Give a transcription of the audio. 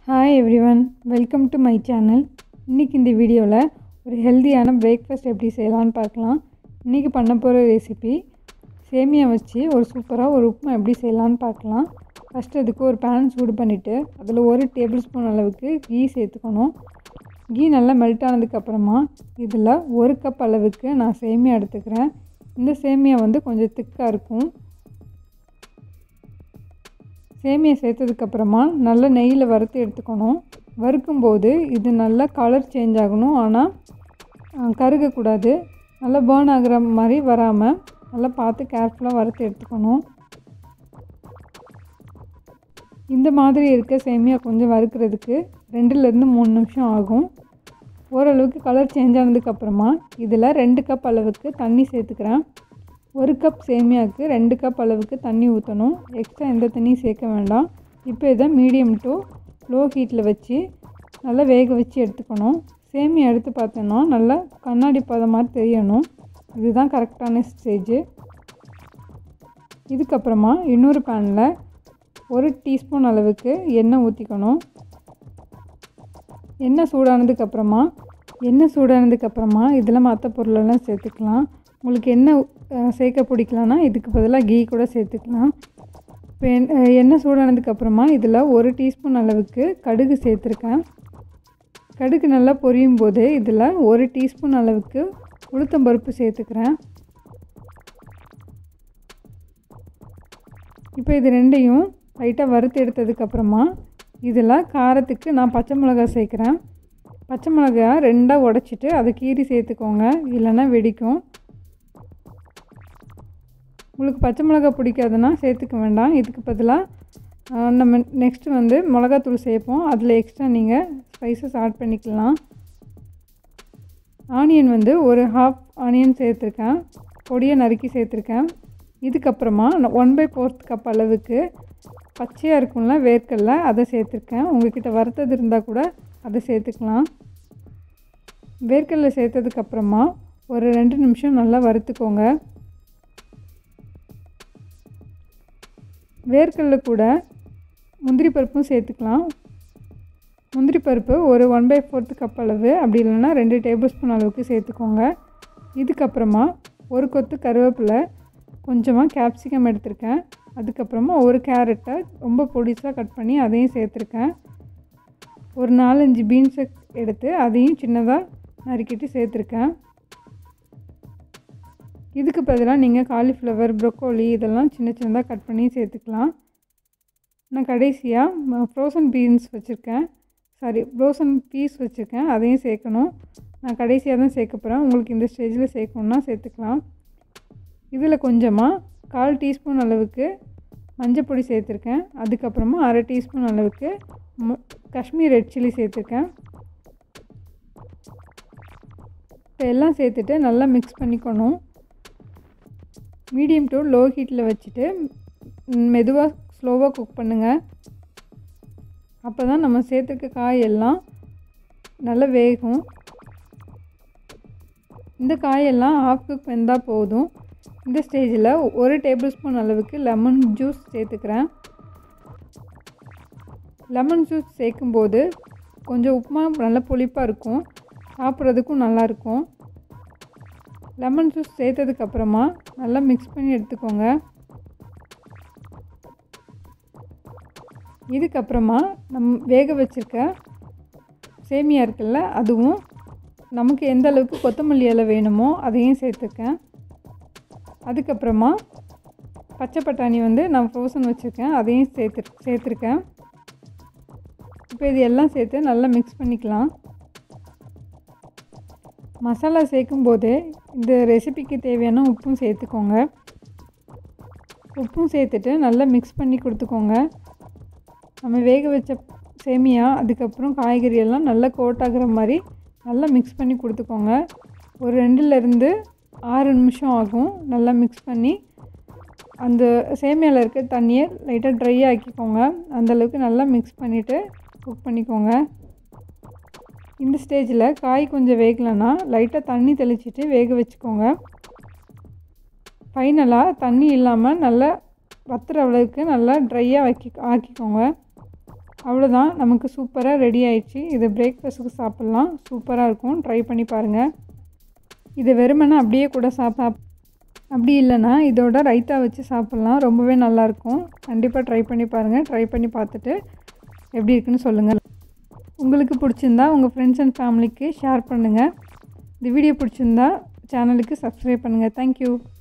hi everyone welcome to my channel இன்றைக்கி இந்த வீடியோவில் ஒரு ஹெல்தியான பிரேக்ஃபாஸ்ட் எப்படி செய்யலான்னு பார்க்கலாம் இன்றைக்கி பண்ண போகிற ரெசிபி சேமியா வச்சு ஒரு சூப்பராக ஒரு உப்புமா எப்படி செய்யலான்னு பார்க்கலாம் ஃபஸ்ட்டு அதுக்கு ஒரு பேன் சூடு பண்ணிவிட்டு அதில் ஒரு டேபிள் ஸ்பூன் அளவுக்கு கீ சேர்த்துக்கணும் கீ நல்லா மெல்ட் ஆனதுக்கப்புறமா இதில் ஒரு கப் அளவுக்கு நான் சேமியா எடுத்துக்கிறேன் இந்த சேமியா வந்து கொஞ்சம் திக்காக இருக்கும் சேமியா சேர்த்ததுக்கப்புறமா நல்ல நெய்யில் வறுத்து எடுத்துக்கணும் வறுக்கும்போது இது நல்லா கலர் சேஞ்ச் ஆகணும் ஆனால் கருகக்கூடாது நல்லா பேர்ன் ஆகிற மாதிரி வராமல் நல்லா பார்த்து கேர்ஃபுல்லாக வறுத்து எடுத்துக்கணும் இந்த மாதிரி இருக்க சேமியா கொஞ்சம் வறுக்கிறதுக்கு ரெண்டுலேருந்து மூணு நிமிஷம் ஆகும் ஓரளவுக்கு கலர் சேஞ்ச் ஆனதுக்கப்புறமா இதில் ரெண்டு கப் அளவுக்கு தண்ணி சேர்த்துக்கிறேன் ஒரு கப் சேமியாவுக்கு ரெண்டு கப் அளவுக்கு தண்ணி ஊற்றணும் எக்ஸ்ட்ரா எந்த தண்ணியும் சேர்க்க வேண்டாம் இப்போ இதை மீடியம் டு லோ ஹீட்டில் வச்சு நல்லா வேக வச்சு எடுத்துக்கணும் சேமியா எடுத்து பார்த்தோன்னா நல்லா கண்ணாடி பதம் மாதிரி தெரியணும் இதுதான் கரெக்டான ஸ்டேஜு இதுக்கப்புறமா இன்னொரு பேனில் ஒரு டீஸ்பூன் அளவுக்கு எண்ணெய் ஊற்றிக்கணும் எண்ணெய் சூடானதுக்கப்புறமா எண்ணெய் சூடானதுக்கப்புறமா இதில் மற்ற பொருளெல்லாம் சேர்த்துக்கலாம் உங்களுக்கு எண்ணெய் சேர்க்க பிடிக்கலன்னா இதுக்கு பதிலாக கீ கூட சேர்த்துக்கலாம் இப்போ எண்ணெய் சூடானதுக்கப்புறமா இதில் ஒரு டீஸ்பூன் அளவுக்கு கடுகு சேர்த்துருக்கேன் கடுகு நல்லா பொரியும் போது இதில் ஒரு டீஸ்பூன் அளவுக்கு உளுத்தம்பருப்பு சேர்த்துக்கிறேன் இப்போ இது ரெண்டையும் லைட்டாக வறுத்து எடுத்ததுக்கப்புறமா இதில் காரத்துக்கு நான் பச்சை மிளகா சேர்க்குறேன் பச்சை மிளகா ரெண்டாக உடச்சிட்டு அதை கீறி சேர்த்துக்கோங்க இல்லைன்னா வெடிக்கும் உங்களுக்கு பச்சை மிளகா பிடிக்காதுன்னா சேர்த்துக்க வேண்டாம் இதுக்கு பதிலாக நம்ம நெக்ஸ்ட்டு வந்து மிளகாத்தூள் சேர்ப்போம் அதில் எக்ஸ்ட்ரா நீங்கள் ஸ்பைசஸ் ஆட் பண்ணிக்கலாம் ஆனியன் வந்து ஒரு ஹாஃப் ஆனியன் சேர்த்துருக்கேன் பொடியை நறுக்கி சேர்த்துருக்கேன் இதுக்கப்புறமா ஒன் பை ஃபோர்த் கப் அளவுக்கு பச்சையாக இருக்கும்ல வேர்க்கடல அதை சேர்த்துருக்கேன் உங்கள்கிட்ட வறுத்தது இருந்தால் கூட அதை சேர்த்துக்கலாம் வேர்க்கடலை சேர்த்ததுக்கப்புறமா ஒரு ரெண்டு நிமிஷம் நல்லா வறுத்துக்கோங்க வேர்க்கடல கூட முந்திரி பருப்பும் சேர்த்துக்கலாம் முந்திரி பருப்பு ஒரு ஒன் பை ஃபோர்த்து கப் அளவு அப்படி இல்லைன்னா ரெண்டு டேபிள் ஸ்பூன் அளவுக்கு சேர்த்துக்கோங்க இதுக்கப்புறமா ஒரு கொத்து கருவேப்பிலை கொஞ்சமாக கேப்சிகம் எடுத்திருக்கேன் அதுக்கப்புறமா ஒரு கேரட்டை ரொம்ப பொடிசாக கட் பண்ணி அதையும் சேர்த்துருக்கேன் ஒரு நாலஞ்சு பீன்ஸை எடுத்து அதையும் சின்னதாக நறுக்கிட்டு சேர்த்துருக்கேன் இதுக்கு பதிலாக நீங்கள் காலிஃப்ளவர் ப்ரொக்கோலி இதெல்லாம் சின்ன சின்னதாக கட் பண்ணி சேர்த்துக்கலாம் நான் கடைசியாக ஃப்ரோசன் பீன்ஸ் வச்சுருக்கேன் சாரி ஃப்ரோசன் பீஸ் வச்சுருக்கேன் அதையும் சேர்க்கணும் நான் கடைசியாக தான் சேர்க்க போகிறேன் உங்களுக்கு இந்த ஸ்டேஜில் சேர்க்கணுன்னா சேர்த்துக்கலாம் இதில் கொஞ்சமாக கால் டீஸ்பூன் அளவுக்கு மஞ்சள் பொடி சேர்த்துருக்கேன் அதுக்கப்புறமா அரை டீஸ்பூன் அளவுக்கு காஷ்மீர் ரெட் சில்லி சேர்த்துருக்கேன் இப்போ எல்லாம் சேர்த்துட்டு நல்லா மிக்ஸ் பண்ணிக்கணும் மீடியம் டு லோ ஹீட்டில் வச்சுட்டு மெதுவாக ஸ்லோவாக குக் பண்ணுங்கள் அப்போ தான் நம்ம சேர்த்துருக்க காயெல்லாம் நல்லா வேகும் இந்த காயெல்லாம் ஆஃப் குக் வெந்தால் போதும் இந்த ஸ்டேஜில் ஒரு டேபிள் ஸ்பூன் அளவுக்கு லெமன் ஜூஸ் சேர்த்துக்கிறேன் லெமன் ஜூஸ் சேர்க்கும்போது கொஞ்சம் உப்புமா நல்லா புளிப்பாக இருக்கும் சாப்பிட்றதுக்கும் நல்லாயிருக்கும் லெமன் ஜூஸ் சேர்த்ததுக்கப்புறமா நல்லா மிக்ஸ் பண்ணி எடுத்துக்கோங்க இதுக்கப்புறமா நம் வேக வச்சுருக்க சேமியா இருக்குல்ல அதுவும் நமக்கு எந்த அளவுக்கு கொத்தமல்லி இலை வேணுமோ அதையும் சேர்த்துருக்கேன் அதுக்கப்புறமா பச்சை பட்டாணி வந்து நான் ஃப்ரோசன் வச்சுருக்கேன் அதையும் சேர்த்து சேர்த்துருக்கேன் இப்போ இது எல்லாம் சேர்த்து நல்லா மிக்ஸ் பண்ணிக்கலாம் மசாலா சேர்க்கும்போது இந்த ரெசிபிக்கு தேவையான உப்பும் சேர்த்துக்கோங்க உப்பும் சேர்த்துட்டு நல்லா மிக்ஸ் பண்ணி கொடுத்துக்கோங்க நம்ம வேக வச்ச சேமியா அதுக்கப்புறம் காய்கறி எல்லாம் நல்லா கோட் ஆகிற மாதிரி நல்லா மிக்ஸ் பண்ணி கொடுத்துக்கோங்க ஒரு ரெண்டுலேருந்து ஆறு நிமிஷம் ஆகும் நல்லா மிக்ஸ் பண்ணி அந்த சேமியாவில் இருக்க தண்ணியை லைட்டாக ட்ரை ஆக்கிக்கோங்க அந்தளவுக்கு நல்லா மிக்ஸ் பண்ணிவிட்டு குக் பண்ணிக்கோங்க இந்த ஸ்டேஜில் காய் கொஞ்சம் வேகலைன்னா லைட்டாக தண்ணி தெளிச்சிட்டு வேக வச்சுக்கோங்க ஃபைனலாக தண்ணி இல்லாமல் நல்லா வத்துற அளவுக்கு நல்லா ட்ரையாக வைக்கி ஆக்கிக்கோங்க அவ்வளோதான் நமக்கு சூப்பராக ரெடி ஆயிடுச்சு இதை பிரேக்ஃபாஸ்ட்டுக்கு சாப்பிட்லாம் சூப்பராக இருக்கும் ட்ரை பண்ணி பாருங்கள் இதை வெறுமனே அப்படியே கூட சாப் அப்படி இல்லைன்னா இதோட ரைத்தா வச்சு சாப்பிட்லாம் ரொம்பவே நல்லாயிருக்கும் கண்டிப்பாக ட்ரை பண்ணி பாருங்கள் ட்ரை பண்ணி பார்த்துட்டு எப்படி இருக்குன்னு சொல்லுங்கள் உங்களுக்கு பிடிச்சிருந்தா உங்கள் ஃப்ரெண்ட்ஸ் அண்ட் ஃபேமிலிக்கு ஷேர் பண்ணுங்கள் இந்த வீடியோ பிடிச்சிருந்தா சேனலுக்கு சப்ஸ்கிரைப் பண்ணுங்கள் தேங்க்யூ